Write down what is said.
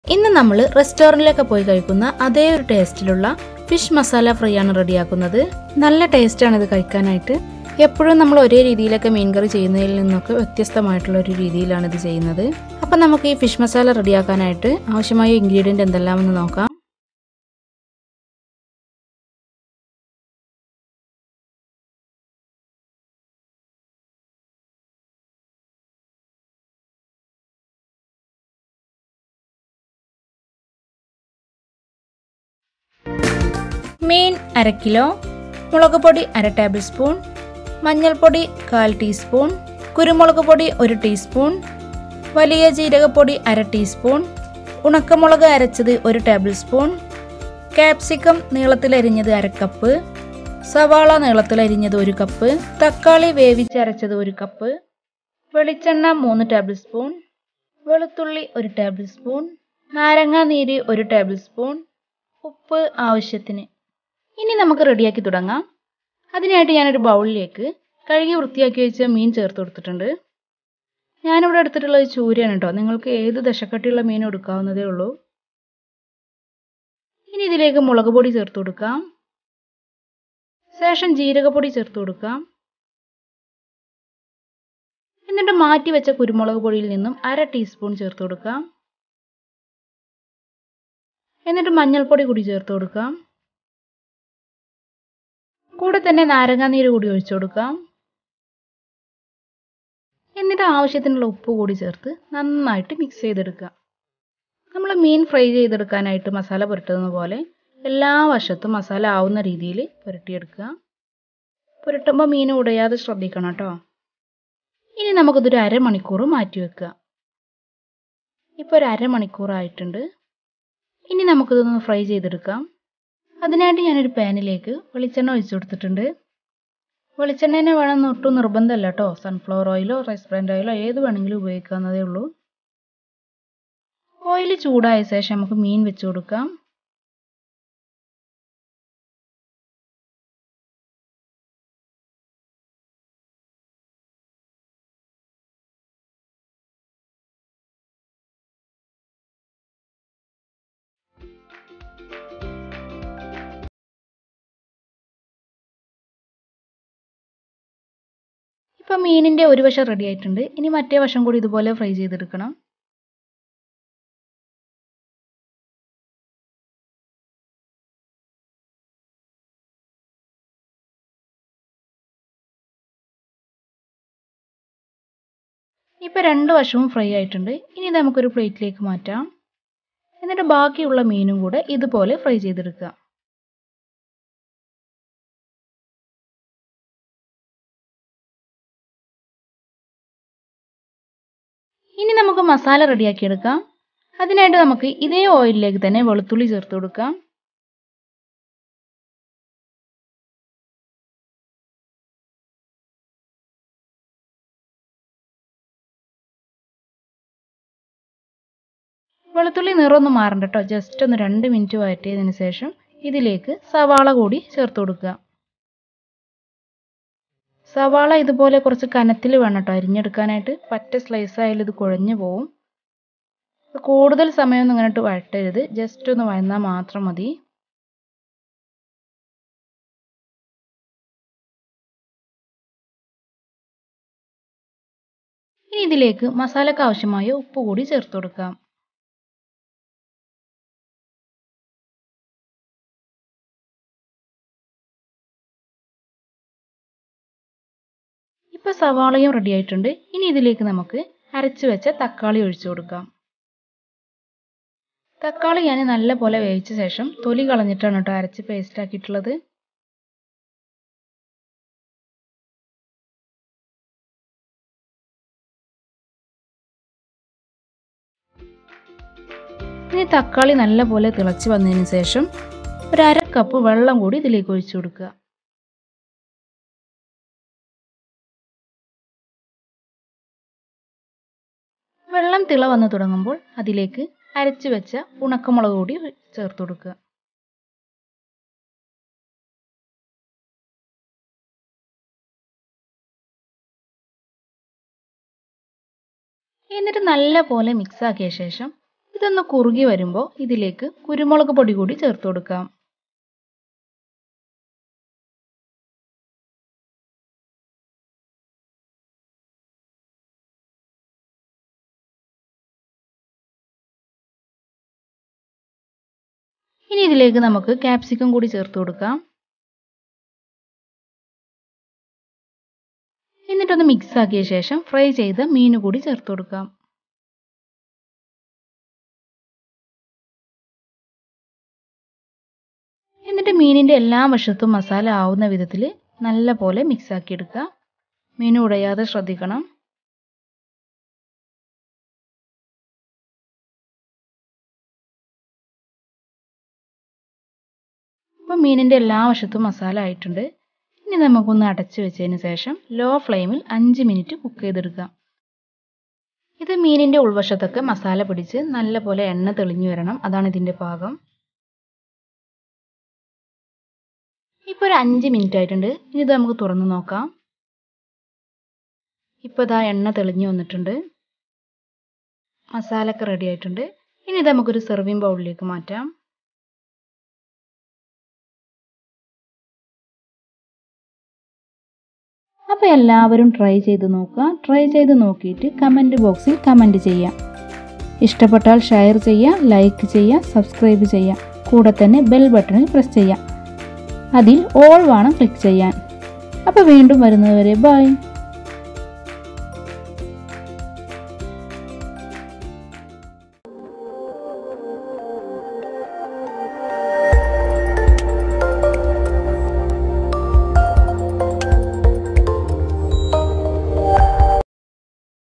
ഇന്ന് നമ്മൾ റെസ്റ്റോറൻറ്റിലൊക്കെ പോയി കഴിക്കുന്ന അതേ ഒരു ടേസ്റ്റിലുള്ള ഫിഷ് മസാല ഫ്രൈ ആണ് റെഡിയാക്കുന്നത് നല്ല ടേസ്റ്റാണ് ഇത് കഴിക്കാനായിട്ട് എപ്പോഴും നമ്മൾ ഒരേ രീതിയിലൊക്കെ മീൻ കറി ചെയ്യുന്നതിൽ നിന്നൊക്കെ വ്യത്യസ്തമായിട്ടുള്ള ഒരു രീതിയിലാണ് ഇത് ചെയ്യുന്നത് അപ്പം നമുക്ക് ഈ ഫിഷ് മസാല റെഡിയാക്കാനായിട്ട് ആവശ്യമായ ഇൻഗ്രീഡിയൻറ്റ് എന്തെല്ലാമെന്ന് നോക്കാം മീൻ അര കിലോ മുളക് പൊടി അര ടേബിൾ സ്പൂൺ മഞ്ഞൾപ്പൊടി കാൽ ടീസ്പൂൺ കുരുമുളക് പൊടി ഒരു ടീസ്പൂൺ വലിയ ജീരകപ്പൊടി അര ടീസ്പൂൺ ഉണക്കമുളക് അരച്ചത് ഒരു ടേബിൾ സ്പൂൺ ക്യാപ്സിക്കം നീളത്തിലരിഞ്ഞത് അര കപ്പ് സവാള നീളത്തിലരിഞ്ഞത് ഒരു കപ്പ് തക്കാളി വേവിച്ചരച്ചത് ഒരു കപ്പ് വെളിച്ചെണ്ണ മൂന്ന് ടേബിൾ സ്പൂൺ വെളുത്തുള്ളി ഒരു ടേബിൾ സ്പൂൺ നാരങ്ങാ നീര് ഒരു ടേബിൾ സ്പൂൺ ഉപ്പ് ആവശ്യത്തിന് ഇനി നമുക്ക് റെഡിയാക്കി തുടങ്ങാം അതിനായിട്ട് ഞാനൊരു ബൗളിലേക്ക് കഴുകി വൃത്തിയാക്കി വെച്ച മീൻ ചേർത്ത് കൊടുത്തിട്ടുണ്ട് ഞാനിവിടെ എടുത്തിട്ടുള്ളത് ചൂരയാണ് കേട്ടോ നിങ്ങൾക്ക് ഏത് ദശക്കട്ടിയുള്ള മീൻ എടുക്കാവുന്നതേ ഉള്ളൂ ഇനി ഇതിലേക്ക് മുളക് പൊടി ചേർത്ത് കൊടുക്കാം ശേഷം ജീരകപ്പൊടി ചേർത്ത് കൊടുക്കാം എന്നിട്ട് മാറ്റി വെച്ച കുരുമുളക് പൊടിയിൽ നിന്നും അര ടീസ്പൂൺ ചേർത്ത് കൊടുക്കാം എന്നിട്ട് മഞ്ഞൾപ്പൊടി കൂടി ചേർത്ത് കൊടുക്കാം കൂടെ തന്നെ നാരങ്ങാനീര് കൂടി ഒഴിച്ചു കൊടുക്കാം എന്നിട്ട് ആവശ്യത്തിനുള്ള ഉപ്പ് കൂടി ചേർത്ത് നന്നായിട്ട് മിക്സ് ചെയ്തെടുക്കുക നമ്മൾ മീൻ ഫ്രൈ ചെയ്തെടുക്കാനായിട്ട് മസാല പുരട്ടുന്നത് പോലെ എല്ലാ വശത്തും മസാല ആവുന്ന രീതിയിൽ പുരട്ടിയെടുക്കുക പുരട്ടുമ്പോൾ മീൻ ഉടയാതെ ശ്രദ്ധിക്കണം കേട്ടോ ഇനി നമുക്കിതൊരു അരമണിക്കൂർ മാറ്റി വെക്കുക ഇപ്പോൾ ഒരു അരമണിക്കൂറായിട്ടുണ്ട് ഇനി നമുക്കിതൊന്ന് ഫ്രൈ ചെയ്തെടുക്കാം അതിനായിട്ട് ഞാനൊരു പാനിലേക്ക് വെളിച്ചെണ്ണ ഒഴിച്ചു കൊടുത്തിട്ടുണ്ട് വെളിച്ചെണ്ണ തന്നെ വേണമെന്ന് ഒട്ടും നിർബന്ധമല്ല കേട്ടോ സൺഫ്ലവർ ഓയിലോ റൈസ് ബ്രാൻഡ് ഓയിലോ ഏത് വേണമെങ്കിലും ഉപയോഗിക്കാവുന്നതേ ഉള്ളൂ ഓയിൽ ചൂടായ ശേഷം നമുക്ക് മീൻ വെച്ച് കൊടുക്കാം ഇപ്പം മീനിൻ്റെ ഒരു വശം റെഡി ആയിട്ടുണ്ട് ഇനി മറ്റേ വശം കൂടി ഇതുപോലെ ഫ്രൈ ചെയ്തെടുക്കണം ഇപ്പം രണ്ട് വശവും ഫ്രൈ ആയിട്ടുണ്ട് ഇനി നമുക്കൊരു പ്ലേറ്റിലേക്ക് മാറ്റാം എന്നിട്ട് ബാക്കിയുള്ള മീനും കൂടെ ഇതുപോലെ ഫ്രൈ ചെയ്തെടുക്കുക ഇനി നമുക്ക് മസാല റെഡിയാക്കി എടുക്കാം അതിനായിട്ട് നമുക്ക് ഇതേ ഓയിലിലേക്ക് തന്നെ വെളുത്തുള്ളി ചേർത്ത് കൊടുക്കാം വെളുത്തുള്ളി നിറമൊന്നും മാറണ്ട കേട്ടോ ജസ്റ്റ് ഒന്ന് രണ്ട് മിനിറ്റ് വഴറ്റിയതിന് ശേഷം ഇതിലേക്ക് സവാള കൂടി ചേർത്ത് കൊടുക്കുക സവാള ഇതുപോലെ കുറച്ച് കനത്തിൽ വേണം കേട്ടോ അരിഞ്ഞെടുക്കാനായിട്ട് പറ്റ സ്ലൈസ് ആയാലും ഇത് കുഴഞ്ഞു പോവും കൂടുതൽ സമയമൊന്നും ഇങ്ങോട്ട് വഴട്ടരുത് ജസ്റ്റ് ഒന്ന് വഴന്നാൽ മാത്രം മതി ഇനി ഇതിലേക്ക് മസാലക്ക് ആവശ്യമായ ഉപ്പ് കൂടി ചേർത്ത് കൊടുക്കാം ഇപ്പോൾ സവാളയും റെഡി ആയിട്ടുണ്ട് ഇനി ഇതിലേക്ക് നമുക്ക് അരച്ച് വെച്ച തക്കാളി ഒഴിച്ചു കൊടുക്കാം തക്കാളി ഞാൻ നല്ല പോലെ വേവിച്ച ശേഷം തൊലി കളഞ്ഞിട്ടാണ് കേട്ടോ അരച്ച് പേസ്റ്റ് ആക്കിയിട്ടുള്ളത് ഇനി തക്കാളി നല്ല പോലെ തിളച്ച് വന്നതിന് ശേഷം ഒരു അര കപ്പ് വെള്ളം കൂടി ഇതിലേക്ക് ഒഴിച്ചു കൊടുക്കുക വെള്ളം തിള വന്ന് തുടങ്ങുമ്പോൾ അതിലേക്ക് അരച്ചു വെച്ച ഉണക്കമുളക് കൂടി ചേർത്ത് കൊടുക്കുക എന്നിട്ട് നല്ല പോലെ മിക്സ് ആക്കിയ ശേഷം ഇതൊന്ന് കുറുകി വരുമ്പോൾ ഇതിലേക്ക് കുരുമുളക് പൊടി കൂടി ചേർത്ത് കൊടുക്കാം ഇനി ഇതിലേക്ക് നമുക്ക് ക്യാപ്സിക്കം കൂടി ചേർത്ത് കൊടുക്കാം എന്നിട്ടൊന്ന് മിക്സ് ആക്കിയ ശേഷം ഫ്രൈ ചെയ്ത മീൻ കൂടി ചേർത്ത് കൊടുക്കാം എന്നിട്ട് മീനിൻ്റെ എല്ലാ വശത്തും മസാല ആവുന്ന വിധത്തിൽ നല്ല പോലെ മിക്സ് ആക്കി എടുക്കുക മീൻ ഉടയാതെ ശ്രദ്ധിക്കണം അപ്പോൾ മീനിൻ്റെ എല്ലാ വശത്തും മസാല ആയിട്ടുണ്ട് ഇനി നമുക്കൊന്ന് അടച്ചു വെച്ചതിന് ശേഷം ലോ ഫ്ലെയിമിൽ അഞ്ച് മിനിറ്റ് കുക്ക് ചെയ്തെടുക്കാം ഇത് മീനിൻ്റെ ഉൾവശത്തൊക്കെ മസാല പിടിച്ച് നല്ല പോലെ എണ്ണ തെളിഞ്ഞു വരണം അതാണ് ഇതിൻ്റെ പാകം ഇപ്പോൾ ഒരു അഞ്ച് മിനിറ്റ് ആയിട്ടുണ്ട് ഇനി ഇത് നമുക്ക് തുറന്ന് നോക്കാം ഇപ്പോൾ ഇതാ എണ്ണ തെളിഞ്ഞു വന്നിട്ടുണ്ട് മസാലയൊക്കെ റെഡി ആയിട്ടുണ്ട് ഇനി ഇത് നമുക്കൊരു സെർവിങ് ബൗളിലേക്ക് മാറ്റാം അപ്പോൾ എല്ലാവരും ട്രൈ ചെയ്ത് നോക്കുക ട്രൈ ചെയ്ത് നോക്കിയിട്ട് കമൻറ്റ് ബോക്സിൽ കമൻറ്റ് ചെയ്യാം ഇഷ്ടപ്പെട്ടാൽ ഷെയർ ചെയ്യുക ലൈക്ക് ചെയ്യുക സബ്സ്ക്രൈബ് ചെയ്യുക കൂടെ തന്നെ ബെൽ ബട്ടണിൽ പ്രസ് ചെയ്യാം അതിൽ ഓൾ വേണം ക്ലിക്ക് ചെയ്യാൻ അപ്പോൾ വീണ്ടും വരുന്നതുവരെ ബൈ